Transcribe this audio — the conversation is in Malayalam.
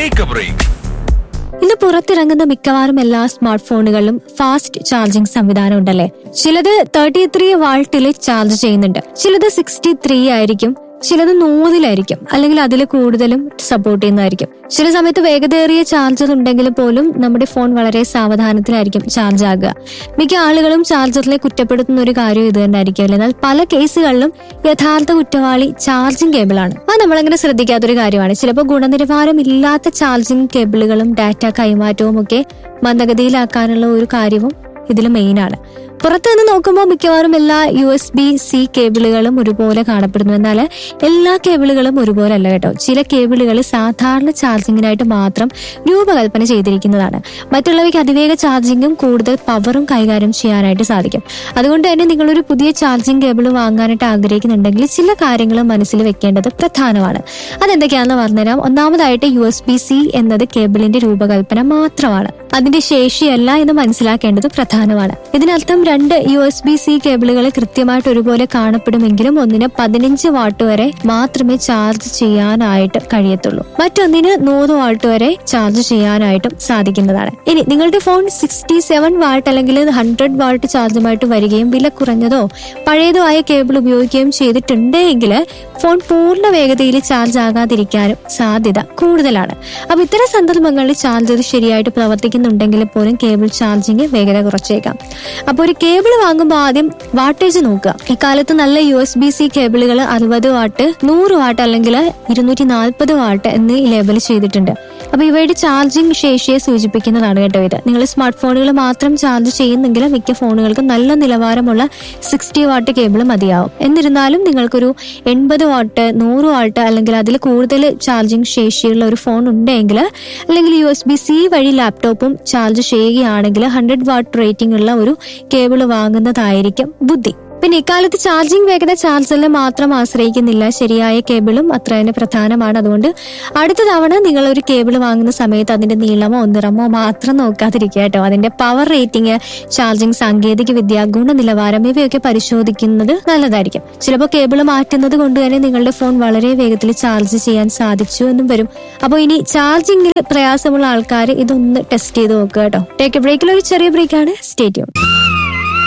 ടേക്ക് എ ബ്രേക്ക് ഇന്ന് പുറത്തിറങ്ങുന്ന മിക്കവാറും എല്ലാ സ്മാർട്ട് ഫോണുകളിലും ഫാസ്റ്റ് ചാർജിംഗ് സംവിധാനം ഉണ്ടല്ലേ ചിലത് തേർട്ടി ത്രീ വാൾട്ടിൽ ചാർജ് ചെയ്യുന്നുണ്ട് ചിലത് സിക്സ്റ്റി ത്രീ ആയിരിക്കും ചിലത് നൂറിലായിരിക്കും അല്ലെങ്കിൽ അതിൽ കൂടുതലും സപ്പോർട്ട് ചെയ്യുന്നതായിരിക്കും ചില സമയത്ത് വേഗതയേറിയ ചാർജർ ഉണ്ടെങ്കിൽ പോലും നമ്മുടെ ഫോൺ വളരെ സാവധാനത്തിലായിരിക്കും ചാർജ് ആകുക മിക്ക ആളുകളും ചാർജറിനെ കുറ്റപ്പെടുത്തുന്ന ഒരു കാര്യം ഇത് തന്നെയായിരിക്കും അല്ലേ എന്നാൽ പല കേസുകളിലും യഥാർത്ഥ കുറ്റവാളി ചാർജിംഗ് കേബിളാണ് അത് നമ്മളങ്ങനെ ശ്രദ്ധിക്കാത്തൊരു കാര്യമാണ് ചിലപ്പോൾ ഗുണനിലവാരം ഇല്ലാത്ത ചാർജിംഗ് കേബിളുകളും ഡാറ്റ കൈമാറ്റവും ഒക്കെ മന്ദഗതിയിലാക്കാനുള്ള ഒരു കാര്യവും ഇതിൽ മെയിൻ ആണ് പുറത്ത് നിന്ന് നോക്കുമ്പോൾ മിക്കവാറും എല്ലാ യു എസ് ബി സി കേബിളുകളും ഒരുപോലെ കാണപ്പെടുന്നു എന്നാൽ എല്ലാ കേബിളുകളും ഒരുപോലെ അല്ല കേട്ടോ ചില കേബിളുകൾ സാധാരണ ചാർജിങ്ങിനായിട്ട് മാത്രം രൂപകൽപ്പന ചെയ്തിരിക്കുന്നതാണ് മറ്റുള്ളവയ്ക്ക് അതിവേഗ ചാർജിങ്ങും കൂടുതൽ പവറും കൈകാര്യം ചെയ്യാനായിട്ട് സാധിക്കും അതുകൊണ്ട് തന്നെ നിങ്ങളൊരു പുതിയ ചാർജിങ് കേബിൾ വാങ്ങാനായിട്ട് ആഗ്രഹിക്കുന്നുണ്ടെങ്കിൽ ചില കാര്യങ്ങൾ മനസ്സിൽ വെക്കേണ്ടത് പ്രധാനമാണ് അതെന്തൊക്കെയാണെന്ന് പറഞ്ഞുതരാം ഒന്നാമതായിട്ട് യു എസ് ബി സി എന്നത് കേബിളിന്റെ രൂപകൽപ്പന മാത്രമാണ് അതിന്റെ ശേഷിയല്ല എന്ന് മനസ്സിലാക്കേണ്ടത് പ്രധാനമാണ് ഇതിനർത്ഥം രണ്ട് യു എസ് ബി സി കേബിളുകൾ കൃത്യമായിട്ട് ഒരുപോലെ കാണപ്പെടുമെങ്കിലും ഒന്നിന് പതിനഞ്ച് വാട്ട് വരെ മാത്രമേ ചാർജ് ചെയ്യാനായിട്ട് കഴിയത്തുള്ളൂ മറ്റൊന്നിന് നൂറ് വാട്ട് വരെ ചാർജ് ചെയ്യാനായിട്ടും സാധിക്കുന്നതാണ് ഇനി നിങ്ങളുടെ ഫോൺ സിക്സ്റ്റി സെവൻ വാട്ട് അല്ലെങ്കിൽ ഹൺഡ്രഡ് വാട്ട് ചാർജുമായിട്ട് വരികയും വില കുറഞ്ഞതോ പഴയതോ ആയ കേബിൾ ഉപയോഗിക്കുകയും ചെയ്തിട്ടുണ്ട് എങ്കിൽ ഫോൺ പൂർണ്ണ വേഗതയിൽ ചാർജ് ആകാതിരിക്കാനും സാധ്യത കൂടുതലാണ് അപ്പൊ ഇത്തരം സന്ദർഭങ്ങളിൽ ചാർജർ ശരിയായിട്ട് പ്രവർത്തിക്കുന്നുണ്ടെങ്കിൽ പോലും കേബിൾ ചാർജിങ് വേഗത കുറച്ചേക്കാം അപ്പോൾ ഒരു കേബിൾ വാങ്ങുമ്പോൾ ആദ്യം വാട്ടേജ് നോക്കുക ഇക്കാലത്ത് നല്ല യു എസ് ബി സി കേബിളുകൾ അറുപത് വാട്ട് നൂറ് വാട്ട് അല്ലെങ്കിൽ ഇരുന്നൂറ്റി നാൽപ്പത് വാട്ട് എന്നീ ലേബൽ ചെയ്തിട്ടുണ്ട് അപ്പൊ ഇവയുടെ ചാർജിങ് ശേഷിയെ സൂചിപ്പിക്കുന്നതാണ് കേട്ടോ ഇത് നിങ്ങൾ സ്മാർട്ട് ഫോണുകൾ മാത്രം ചാർജ് ചെയ്യുന്നെങ്കിൽ മിക്ക ഫോണുകൾക്ക് നല്ല നിലവാരമുള്ള സിക്സ്റ്റി വാട്ട് കേബിൾ മതിയാവും എന്നിരുന്നാലും നിങ്ങൾക്കൊരു എൺപത് വാട്ട് നൂറ് വാട്ട് അല്ലെങ്കിൽ അതിൽ കൂടുതൽ ചാർജിങ് ശേഷിയുള്ള ഒരു ഫോൺ ഉണ്ടെങ്കിൽ അല്ലെങ്കിൽ യു എസ് ബി സി വഴി ലാപ്ടോപ്പും ചാർജ് ചെയ്യുകയാണെങ്കിൽ ഹൺഡ്രഡ് വാട്ട് റേറ്റിംഗ് ഉള്ള ഒരു കേബിൾ വാങ്ങുന്നതായിരിക്കും ബുദ്ധി പിന്നെ ഇക്കാലത്ത് ചാർജിംഗ് വേഗത ചാർജറിൽ മാത്രം ആശ്രയിക്കുന്നില്ല ശരിയായ കേബിളും അത്ര തന്നെ പ്രധാനമാണ് അതുകൊണ്ട് അടുത്ത തവണ നിങ്ങൾ ഒരു കേബിൾ വാങ്ങുന്ന സമയത്ത് അതിന്റെ നീളമോ നിറമോ മാത്രം നോക്കാതിരിക്കുക കേട്ടോ അതിന്റെ പവർ റേറ്റിംഗ് ചാർജിംഗ് സാങ്കേതിക വിദ്യ ഗുണനിലവാരം ഇവയൊക്കെ പരിശോധിക്കുന്നത് നല്ലതായിരിക്കും ചിലപ്പോൾ കേബിൾ മാറ്റുന്നത് കൊണ്ട് തന്നെ നിങ്ങളുടെ ഫോൺ വളരെ വേഗത്തിൽ ചാർജ് ചെയ്യാൻ സാധിച്ചു എന്നും വരും അപ്പോൾ ഇനി ചാർജിങ്ങിൽ പ്രയാസമുള്ള ആൾക്കാർ ഇതൊന്ന് ടെസ്റ്റ് ചെയ്ത് നോക്കുക കേട്ടോ ടേക്ക് ബ്രേക്കിൽ ഒരു ചെറിയ ബ്രേക്കാണ് സ്റ്റേറ്റ്യൂൺ